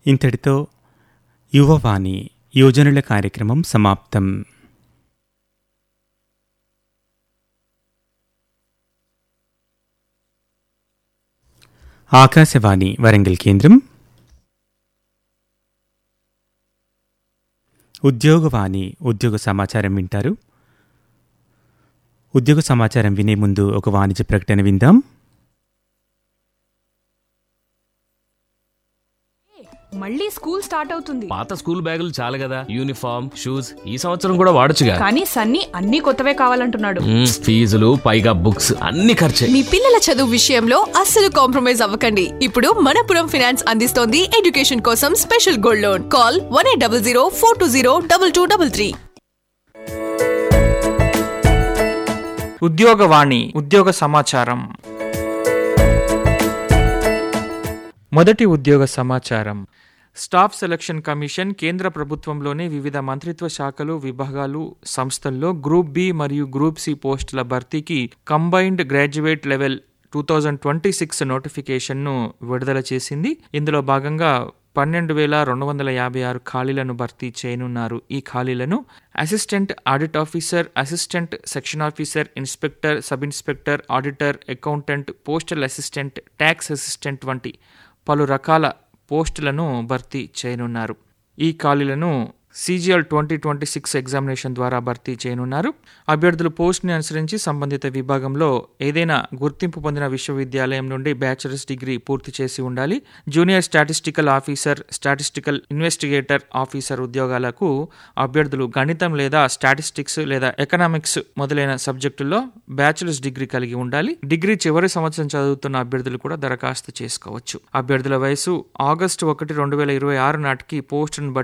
ఇంతటితో యువవాణి యోజనల కార్యక్రమం సమాప్తం ఆకాశవాణి వరంగల్ కేంద్రం ఉద్యోగవాణి ఉద్యోగ సమాచారం వింటారు ఉద్యోగ సమాచారం వినే ముందు ఒక వాణిజ్య ప్రకటన విందాం మళ్ళీ స్కూల్ స్టార్ట్ అవుతుంది పాత స్కూల్ బ్యాగులు చాలు కదా యూనిఫామ్ షూస్ ఈ సంవత్సరం కూడా వాడొచ్చుగా కానీ సన్నీ అన్ని కొత్తవే కావాలంటున్నాడు మ్మ్, ఫీజులు పైగా బుక్స్ అన్ని ఖర్చే మీ పిల్లల చదువు విషయంలో అస్సలు కాంప్రమైజ్ అవ్వకండి ఇప్పుడు మనపురం ఫినాన్స్ అందిస్తోంది ఎడ్యుకేషన్ కోసం special gold loan call one eight double zero four two zero double two double three ఉద్యోగవాణి ఉద్యోగ సమాచారం మొదటి ఉద్యోగ సమాచారం స్టాఫ్ సెలక్షన్ కమిషన్ కేంద్ర ప్రభుత్వంలోని వివిధ మంత్రిత్వ శాఖలు విభాగాలు సంస్థల్లో గ్రూప్ బి మరియు గ్రూప్ సి పోస్టుల భర్తీకి combined graduate level two thousand twenty six నోటిఫికేషన్ను విడుదల చేసింది ఇందులో భాగంగా పన్నెండు వేల రెండు వందల యాభై ఆరు ఖాళీలను భర్తీ చేయనున్నారు ఈ ఖాళీలను assistant audit officer assistant section officer inspector sub inspector auditor accountant postal assistant tax assistant వంటి పలు రకాల పోస్టులను భర్తీ చేయనున్నారు ఈ ఖాళీలను CGL twenty twenty six examination ద్వారా భర్తీ చేయనున్నారు అభ్యర్థులు పోస్ట్ని అనుసరించి సంబంధిత విభాగంలో ఏదైనా గుర్తింపు పొందిన విశ్వవిద్యాలయం నుండి బ్యాచిలర్స్ డిగ్రీ పూర్తి చేసి ఉండాలి junior statistical officer statistical investigator officer ఉద్యోగాలకు అభ్యర్థులు గణితం లేదా స్టాటిస్టిక్స్ లేదా ఎకనామిక్స్ మొదలైన సబ్జెక్టుల్లో బ్యాచిలర్స్ డిగ్రీ కలిగి ఉండాలి డిగ్రీ చివరి సంవత్సరం చదువుతున్న అభ్యర్థులు కూడా దరఖాస్తు చేసుకోవచ్చు అభ్యర్థుల వయసు ఆగస్టు ఒకటి రెండు వేల ఇరవై ఆరు నాటికి పోస్టును బట్టి